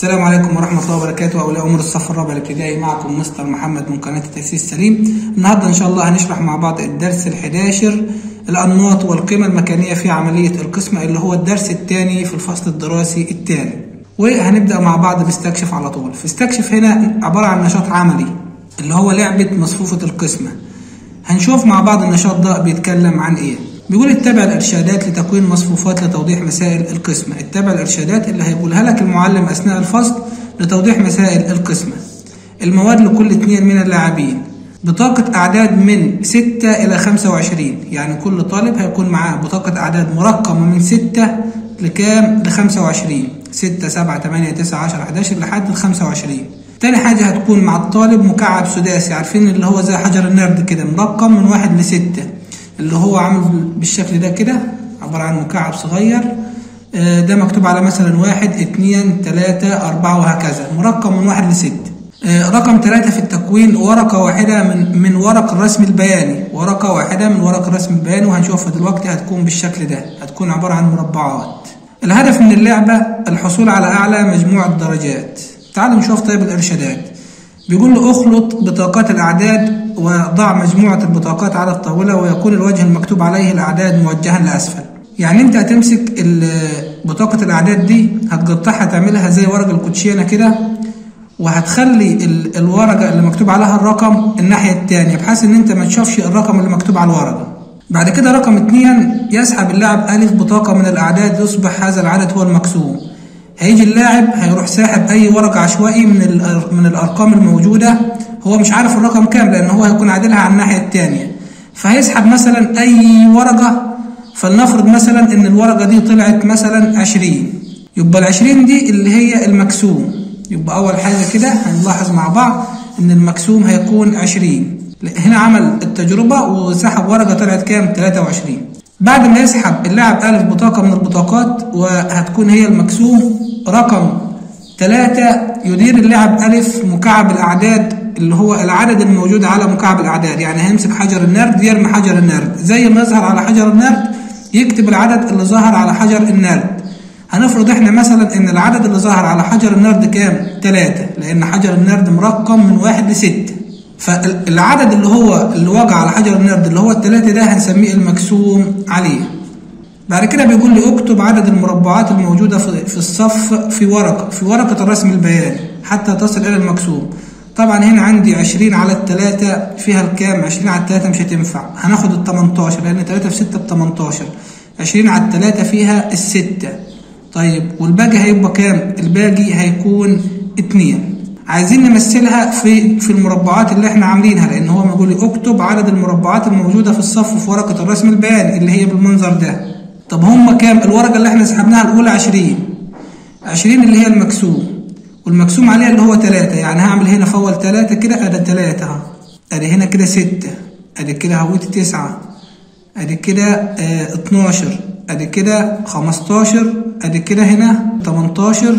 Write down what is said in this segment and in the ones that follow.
السلام عليكم ورحمة الله وبركاته أولياء أمور الصف الرابع الابتدائي معكم مستر محمد من قناة التأسيس السليم النهاردة إن شاء الله هنشرح مع بعض الدرس الحداشر الأنماط والقيمة المكانية في عملية القسمة اللي هو الدرس الثاني في الفصل الدراسي الثاني وهنبدأ مع بعض باستكشف على طول فاستكشف هنا عبارة عن نشاط عملي اللي هو لعبة مصفوفة القسمة هنشوف مع بعض النشاط ده بيتكلم عن إيه بيقول اتبع الارشادات لتكوين مصفوفات لتوضيح مسائل القسمه اتبع الارشادات اللي هيقولها لك المعلم اثناء الفصل لتوضيح مسائل القسمه المواد لكل اثنين من اللاعبين بطاقة أعداد من 6 إلى 25 يعني كل طالب هيكون معاه بطاقة أعداد مرقمة من 6 لكام ل 25 6 7 8 9 10 11 لحد ال 25 تاني حاجة هتكون مع الطالب مكعب سداسي عارفين اللي هو زي حجر النرد كده مرقم من واحد لستة اللي هو عامل بالشكل ده كده عبارة عن مكعب صغير ده مكتوب على مثلا واحد اتنين تلاتة أربعة وهكذا مرقم من واحد لست رقم ثلاثة في التكوين ورقة واحدة من من ورق الرسم البياني ورقة واحدة من ورق الرسم البياني وهنشوفها دلوقتي هتكون بالشكل ده هتكون عبارة عن مربعات الهدف من اللعبة الحصول على أعلى مجموع درجات تعالوا نشوف طيب الإرشادات بيقول له اخلط بطاقات الأعداد وضع مجموعة البطاقات على الطاولة ويكون الوجه المكتوب عليه الأعداد موجها لأسفل يعني أنت هتمسك بطاقة الأعداد دي هتقطعها تعملها زي ورق الكوتشينة كده وهتخلي الورقة اللي مكتوب عليها الرقم الناحية التانية بحيث إن أنت ما تشوفش الرقم اللي مكتوب على الورقة بعد كده رقم اتنين يسحب اللاعب ألف بطاقة من الأعداد يصبح هذا العدد هو المقسوم هيجي اللاعب هيروح ساحب أي ورقة عشوائي من من الأرقام الموجودة هو مش عارف الرقم كام لأن هو هيكون عادلها على الناحية التانية فهيسحب مثلا أي ورقة فلنفرض مثلا إن الورقة دي طلعت مثلا عشرين يبقى العشرين دي اللي هي المكسوم يبقى أول حاجة كده هنلاحظ مع بعض إن المكسوم هيكون عشرين هنا عمل التجربة وسحب ورقة طلعت كام 23 بعد ما يسحب اللاعب ألف بطاقة من البطاقات وهتكون هي المكسوم رقم ثلاثة يدير اللاعب ألف مكعب الأعداد اللي هو العدد الموجود على مكعب الأعداد يعني هيمسك حجر النرد يرمي حجر النرد زي ما يظهر على حجر النرد يكتب العدد اللي ظهر على حجر النرد هنفرض احنا مثلا ان العدد اللي ظهر على حجر النرد كام؟ ثلاثة لأن حجر النرد مرقم من واحد لستة فالعدد اللي هو اللي وقع على حجر النرد اللي هو الثلاثة ده هنسميه المكسوم عليه بعد كده بيقول لي اكتب عدد المربعات الموجودة في الصف في ورقة في ورقة الرسم البياني حتى تصل إلى المكسوم طبعا هنا عندي 20 على الثلاثة فيها الكام 20 على الثلاثة مش هتنفع هناخد ال 18 لأن 3 في 6 ب 18 20 على الثلاثة فيها الستة طيب والباقي هيبقى كام الباقي هيكون 2 عايزين نمثلها في في المربعات اللي احنا عاملينها لان هو بيقول لي اكتب عدد المربعات الموجوده في الصف في ورقه الرسم البياني اللي هي بالمنظر ده طب هم كام الورقه اللي احنا سحبناها الاولى 20 20 اللي هي المكسوم والمكسوم عليها اللي هو 3 يعني هعمل هنا في اول 3 كده ادي 3 اهو ادي هنا كده 6 ادي كده هويت 9 ادي كده اه 12 ادي كده 15 ادي كده هنا 18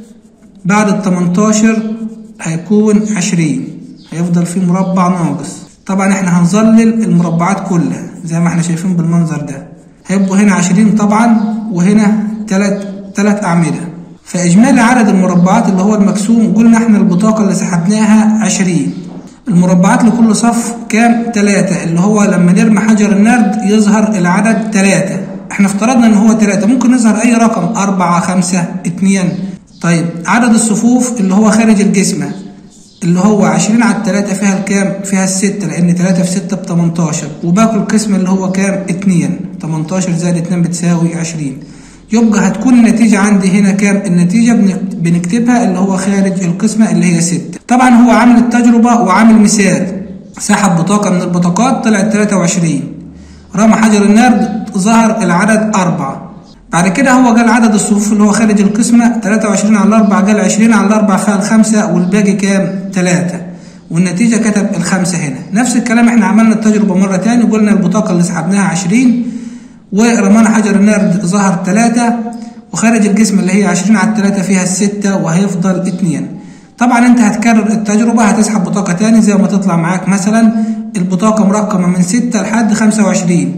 بعد ال 18 هيكون عشرين هيفضل فيه مربع ناقص طبعا احنا هنظلل المربعات كلها زي ما احنا شايفين بالمنظر ده هيبقوا هنا عشرين طبعا وهنا تلات تلات أعمدة فإجمالي عدد المربعات اللي هو المقسوم قلنا احنا البطاقة اللي سحبناها عشرين المربعات لكل صف كام تلاتة اللي هو لما نرمي حجر النرد يظهر العدد تلاتة احنا افترضنا ان هو تلاتة ممكن يظهر اي رقم أربعة خمسة اتنين طيب عدد الصفوف اللي هو خارج الجسمة اللي هو عشرين على التلاتة فيها الكام؟ فيها الستة لأن تلاتة في ستة بتمنتاشر وباقي القسم اللي هو كام؟ اتنين تمنتاشر زائد اتنين بتساوي عشرين يبقى هتكون النتيجة عندي هنا كام؟ النتيجة بنكتبها اللي هو خارج القسمة اللي هي ستة طبعا هو عامل التجربة وعامل مثال سحب بطاقة من البطاقات طلعت تلاتة وعشرين رمى حجر النرد ظهر العدد أربعة بعد كده هو قال عدد الصفوف اللي هو خارج القسمة 23 على الأربعة قال 20 على الأربعة فيها الخمسة والباقي كام؟ 3 والنتيجة كتب الخمسة هنا نفس الكلام احنا عملنا التجربة مرة تاني قلنا البطاقة اللي سحبناها 20 ورمانا حجر النرد ظهر 3 وخارج الجسم اللي هي 20 على 3 فيها الستة وهيفضل 2 طبعا انت هتكرر التجربة هتسحب بطاقة تاني زي ما تطلع معاك مثلا البطاقة مرقمة من 6 لحد 25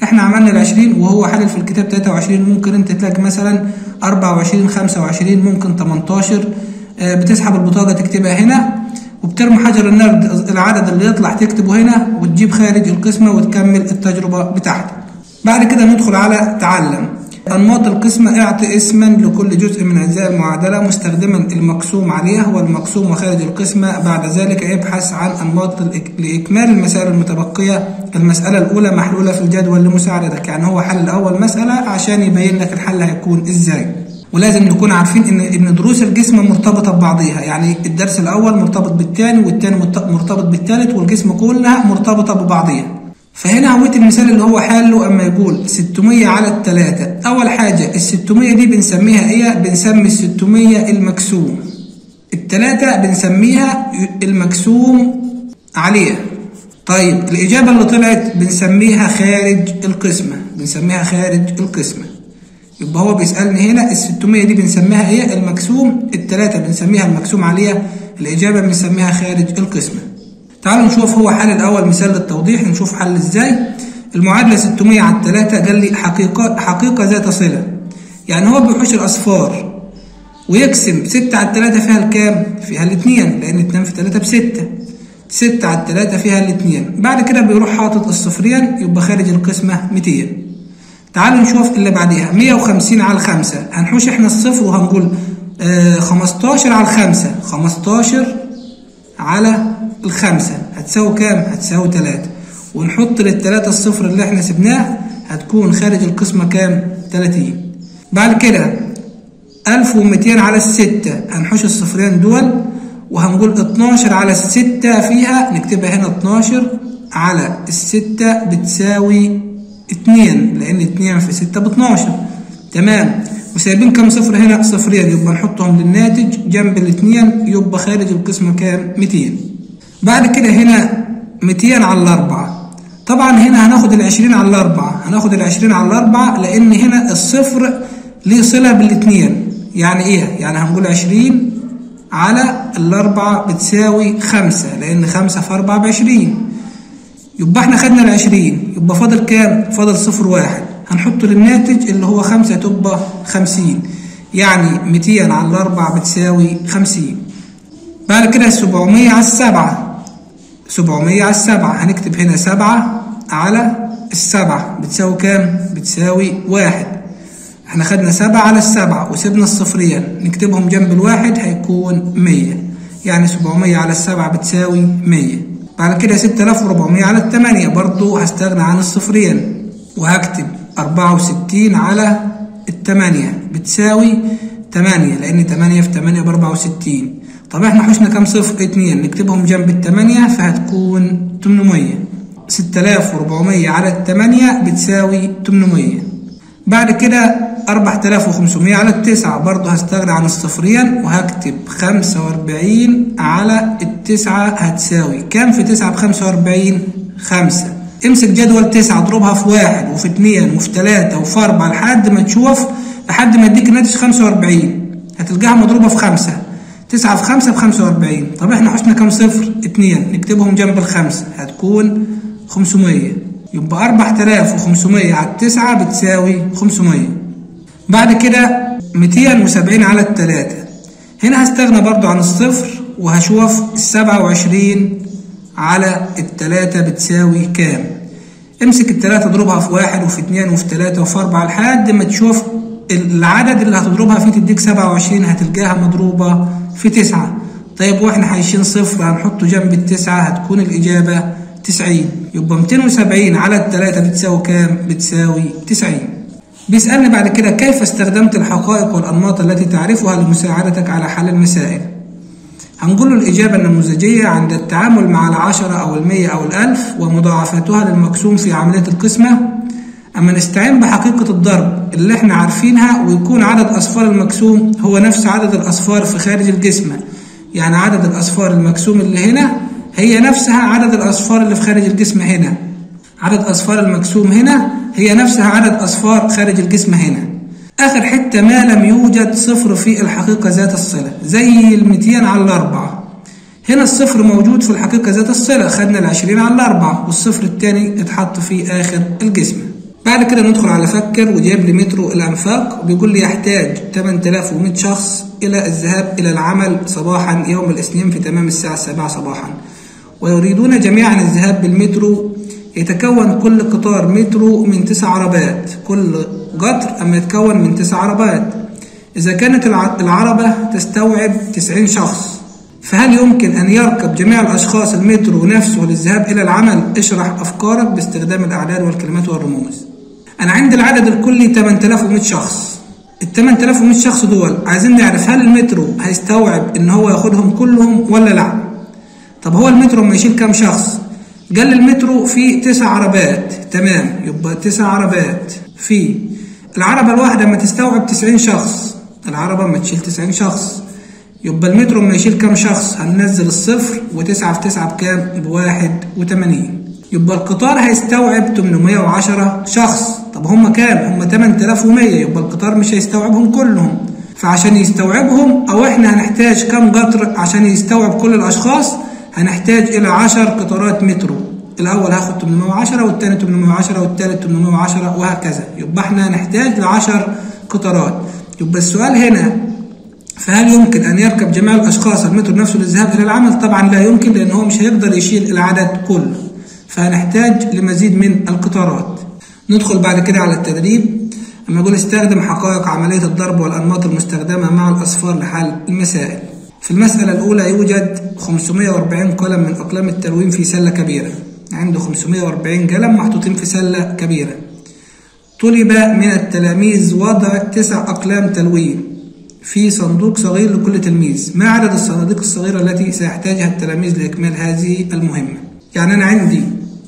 احنا عملنا ال 20 وهو حلل في الكتاب 23 ممكن انت تلاقي مثلا 24 25 ممكن 18 آه، بتسحب البطاقة تكتبها هنا وبترمي حجر النرد العدد اللي يطلع تكتبه هنا وتجيب خارج القسمة وتكمل التجربة بتاعتك بعد كده ندخل على تعلم أنماط القسمة اعطي اسما لكل جزء من أجزاء المعادلة مستخدما المقسوم عليها والمقسوم وخارج القسمة بعد ذلك ابحث عن أنماط الإك- لإكمال المسائل المتبقية المسألة الأولى محلولة في الجدول لمساعدتك يعني هو حل أول مسألة عشان يبين لك الحل هيكون إزاي ولازم نكون عارفين ان ان دروس الجسم مرتبطه ببعضيها يعني الدرس الاول مرتبط بالثاني والثاني مرتبط بالثالث والجسم كلها مرتبطه ببعضيها فهنا هويت المثال اللي هو حاله اما يقول 600 على الثلاثة اول حاجه ال 600 دي بنسميها ايه بنسمي ال 600 المكسوم الثلاثة بنسميها المكسوم عليها طيب الإجابة اللي طلعت بنسميها خارج القسمة بنسميها خارج القسمة يبقى هو بيسألني هنا ال 600 دي بنسميها ايه المكسوم التلاتة بنسميها المكسوم عليها الإجابة بنسميها خارج القسمة تعالوا نشوف هو حل الأول مثال للتوضيح نشوف حل ازاي المعادلة 600 على التلاتة قال لي حقيقة حقيقة ذات صلة يعني هو بيحوش الأصفار ويقسم 6 على التلاتة فيها الكام؟ فيها الاتنين لأن اتنين في تلاتة بستة ستة على التلاتة فيها الاتنين بعد كده بيروح حاطط الصفرين يبقى خارج القسمة 200 تعالوا نشوف اللي بعديها 150 على الخمسة هنحوش احنا الصفر وهنقول آه 15 على الخمسة 15 على الخمسة هتساوي كام؟ هتساوي 3 ونحط للتلاتة الصفر اللي احنا سبناه هتكون خارج القسمة كام؟ 30 بعد كده 1200 على الستة هنحوش الصفرين دول وهنقول 12 على الستة فيها نكتبها هنا 12 على الستة بتساوي اتنين لأن اتنين في ستة باتناشر تمام وسايبين كام صفر هنا صفرين يبقى نحطهم للناتج جنب الاتنين يبقى خارج القسمة كام ميتين بعد كده هنا ميتين على الأربعة طبعا هنا هناخد العشرين على الأربعة هناخد العشرين على الأربعة لأن هنا الصفر ليه صلة بالاتنين يعني إيه؟ يعني هنقول عشرين على الأربعة بتساوي خمسة لأن خمسة في أربعة بعشرين يبقى احنا خدنا العشرين يبقى فاضل كام؟ فاضل صفر واحد هنحطه للناتج اللي هو خمسة تبقى خمسين يعني ميتين على الأربعة بتساوي خمسين بعد كده سبعمية على السبعة سبعمية على السبعة هنكتب هنا سبعة على السبعة بتساوي كام؟ بتساوي واحد احنا خدنا سبعة على السبعة وسيبنا الصفرين نكتبهم جنب الواحد هيكون مية يعني سبعمية على السبعة بتساوي مية بعد كده ستة آلاف وربعمية على التمانية برضو هستغنى عن الصفرين وهكتب أربعة وستين على التمانية بتساوي تمانية لأن تمانية في تمانية بأربعة وستين طب احنا حوشنا كام صفر اتنين نكتبهم جنب التمانية فهتكون تمنمية ستة آلاف وربعمية على التمانية بتساوي تمنمية بعد كده أربعة آلاف وخمسمية على التسعة برضه هستغنى عن الصفرين وهكتب خمسة وأربعين على التسعة هتساوي كام في تسعة بخمسة وأربعين خمسة امسك جدول تسعة اضربها في واحد وفي اتنين وفي تلاتة وفي أربعة لحد ما تشوف لحد ما يديك الناتج خمسة وأربعين هتلقاها مضروبة في خمسة تسعة في خمسة بخمسة وأربعين طب احنا حسنا كام صفر اتنين نكتبهم جنب الخمسة هتكون خمسمية يبقى أربعة آلاف وخمسمية على التسعة بتساوي خمسمية بعد كده ميتين وسبعين على التلاتة هنا هستغنى برضو عن الصفر وهشوف السبعة وعشرين على التلاتة بتساوي كام امسك التلاتة اضربها في واحد وفي اتنين وفي تلاتة وفي أربعة لحد ما تشوف العدد اللي هتضربها فيه تديك سبعة وعشرين هتلقاها مضروبة في تسعة طيب واحنا حايشين صفر هنحطه جنب التسعة هتكون الإجابة تسعين يبقى ميتين وسبعين على التلاتة بتساوي كام؟ بتساوي تسعين بيسألني بعد كده كيف استخدمت الحقائق والأنماط التي تعرفها لمساعدتك على حل المسائل هنقول له الإجابة النموذجية عند التعامل مع العشرة أو المية أو الألف ومضاعفتها للمقسوم في عملية القسمة أما نستعين بحقيقة الضرب اللي احنا عارفينها ويكون عدد أصفار المقسوم هو نفس عدد الأصفار في خارج القسمة يعني عدد الأصفار المقسوم اللي هنا هي نفسها عدد الأصفار اللي في خارج القسمة هنا عدد أصفار المقسوم هنا هي نفسها عدد أصفار خارج القسمة هنا آخر حتة ما لم يوجد صفر في الحقيقة ذات الصلة زي المتين على الأربعة هنا الصفر موجود في الحقيقة ذات الصلة خدنا العشرين على الأربعة والصفر التاني اتحط في آخر القسمة بعد كده ندخل على فكر وجايب لي مترو الأنفاق وبيقول لي يحتاج 8100 شخص إلى الذهاب إلى العمل صباحا يوم الاثنين في تمام الساعة السابعة صباحا ويريدون جميعا الذهاب بالمترو يتكون كل قطار مترو من تسع عربات كل قطر أما يتكون من تسع عربات إذا كانت العربة تستوعب 90 شخص فهل يمكن أن يركب جميع الأشخاص المترو نفسه للذهاب إلى العمل؟ اشرح أفكارك باستخدام الأعداد والكلمات والرموز. أنا عندي العدد الكلي 8100 شخص. ال 8100 شخص دول عايزين نعرف هل المترو هيستوعب إن هو ياخدهم كلهم ولا لأ؟ طب هو المترو ما يشيل كام شخص؟ قال المترو فيه تسع عربات تمام يبقى تسع عربات في العربة الواحدة ما تستوعب 90 شخص العربة ما تشيل 90 شخص يبقى المترو ما يشيل كام شخص هننزل الصفر وتسعة في تسعة بكام بواحد وتمانين يبقى القطار هيستوعب 810 شخص طب هم كام هم 8100 يبقى القطار مش هيستوعبهم كلهم فعشان يستوعبهم او احنا هنحتاج كام قطر عشان يستوعب كل الاشخاص هنحتاج الى 10 قطارات مترو الاول هاخد 810 والتاني 810 والتالت 810 وهكذا يبقى احنا هنحتاج ل 10 قطارات يبقى السؤال هنا فهل يمكن أن يركب جميع الأشخاص المترو نفسه للذهاب إلى العمل؟ طبعا لا يمكن لأن هو مش هيقدر يشيل العدد كله فهنحتاج لمزيد من القطارات ندخل بعد كده على التدريب أما يقول استخدم حقائق عملية الضرب والأنماط المستخدمة مع الأصفار لحل المسائل في المسألة الأولى يوجد 540 قلم من أقلام التلوين في سلة كبيرة عنده 540 قلم محطوطين في سلة كبيرة طلب من التلاميذ وضع تسع أقلام تلوين في صندوق صغير لكل تلميذ ما عدد الصناديق الصغيرة التي سيحتاجها التلاميذ لإكمال هذه المهمة يعني أنا عندي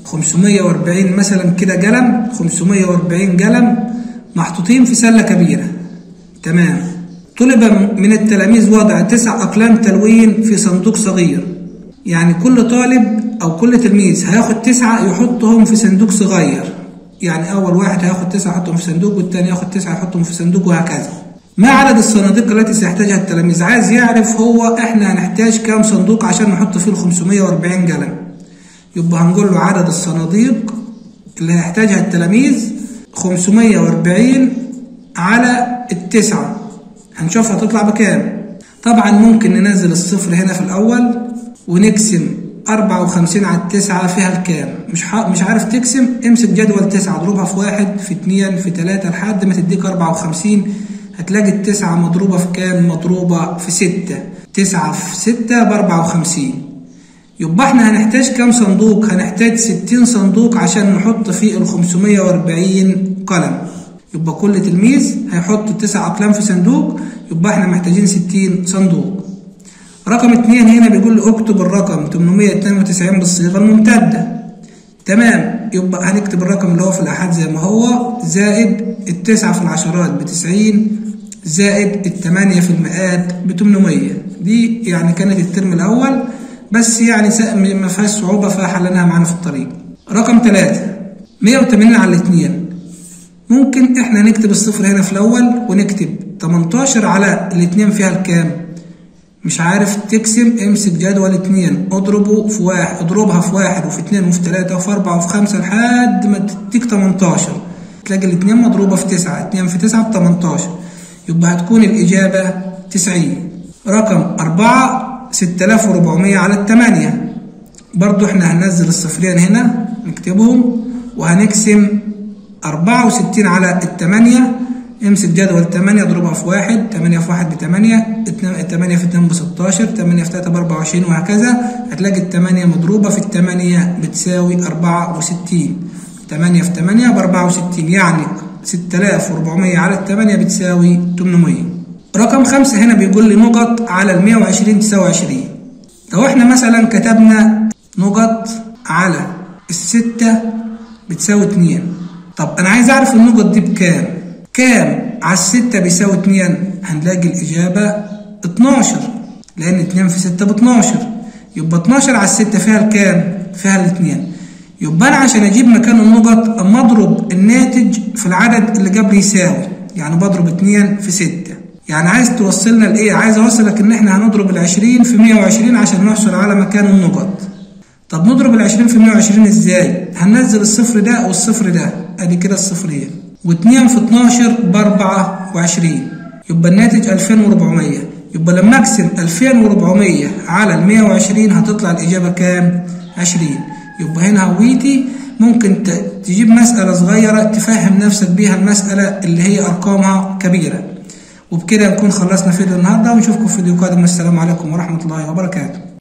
540 مثلا كده قلم 540 قلم محطوطين في سلة كبيرة تمام طلب من التلاميذ وضع تسع أقلام تلوين في صندوق صغير يعني كل طالب أو كل تلميذ هياخد تسعة يحطهم في صندوق صغير يعني أول واحد هياخد تسعة يحطهم في صندوق والتاني ياخد تسعة يحطهم في صندوق وهكذا ما عدد الصناديق التي سيحتاجها التلاميذ عايز يعرف هو احنا هنحتاج كام صندوق عشان نحط فيه ال 540 قلم يبقى هنقول له عدد الصناديق اللي هيحتاجها التلاميذ 540 على التسعة هنشوف هتطلع بكام طبعا ممكن ننزل الصفر هنا في الأول ونقسم 54 على التسعة فيها الكام مش مش عارف تقسم امسك جدول تسعة اضربها في واحد في اتنين في تلاتة لحد ما تديك 54 هتلاقي التسعة مضروبة في كام مضروبة في ستة تسعة في ستة بأربعة وخمسين يبقى احنا هنحتاج كام صندوق هنحتاج ستين صندوق عشان نحط فيه الخمسمية وأربعين قلم يبقى كل تلميذ هيحط تسع أقلام في صندوق يبقى احنا محتاجين ستين صندوق رقم اتنين هنا بيقول لي اكتب الرقم 892 بالصيغة الممتدة تمام يبقى هنكتب الرقم اللي هو في الآحاد زي ما هو زائد التسعة في العشرات بتسعين زائد التمانية في المئات بتمنمية دي يعني كانت الترم الأول بس يعني ما فيهاش صعوبة فحلناها معانا في الطريق رقم ثلاثة مية وتمانين على الاتنين ممكن احنا نكتب الصفر هنا في الأول ونكتب تمنتاشر على الاتنين فيها الكام مش عارف تقسم امسك جدول اتنين اضربه في واحد اضربها في واحد وفي اتنين وفي تلاتة وفي أربعة وفي خمسة لحد ما تديك تمنتاشر تلاقي الاتنين مضروبة في تسعة اتنين في تسعة بتمنتاشر يبقى هتكون الإجابة تسعين رقم أربعة ستة آلاف وربعمية على التمانية برضو احنا هننزل الصفرين هنا نكتبهم وهنقسم أربعة وستين على التمانية امسك جدول تمانية اضربها في واحد تمانية في واحد بتمانية تمانية في اتنين بستاشر تمانية في تلاتة بأربعة وعشرين وهكذا هتلاقي التمانية مضروبة في التمانية بتساوي أربعة وستين تمانية في تمانية بأربعة وستين يعني ستة آلاف وربعمية على التمانية بتساوي تمنمية رقم خمسة هنا بيقول لي نقط على المية وعشرين تساوي عشرين لو احنا مثلا كتبنا نقط على الستة بتساوي اتنين طب أنا عايز أعرف النقط دي بكام كام على الستة بيساوي اتنين هنلاقي الإجابة اتناشر لأن اتنين في ستة باتناشر يبقى اتناشر على الستة فيها الكام؟ فيها الاتنين يبقى أنا عشان أجيب مكان النقط أما أضرب الناتج في العدد اللي قبل يساوي يعني بضرب اتنين في ستة يعني عايز توصلنا لإيه؟ عايز أوصلك إن إحنا هنضرب العشرين في مية وعشرين عشان نحصل على مكان النقط طب نضرب العشرين في مية وعشرين إزاي؟ هننزل الصفر ده والصفر ده ادي كده الصفرين واتنين في 12 ب 24 يبقى الناتج 2400 يبقى لما اقسم 2400 على ال 120 هتطلع الإجابة كام؟ 20 يبقى هنا هويتي ممكن تجيب مسألة صغيرة تفهم نفسك بيها المسألة اللي هي أرقامها كبيرة وبكده نكون خلصنا فيديو النهاردة ونشوفكم في فيديو قادم والسلام عليكم ورحمة الله وبركاته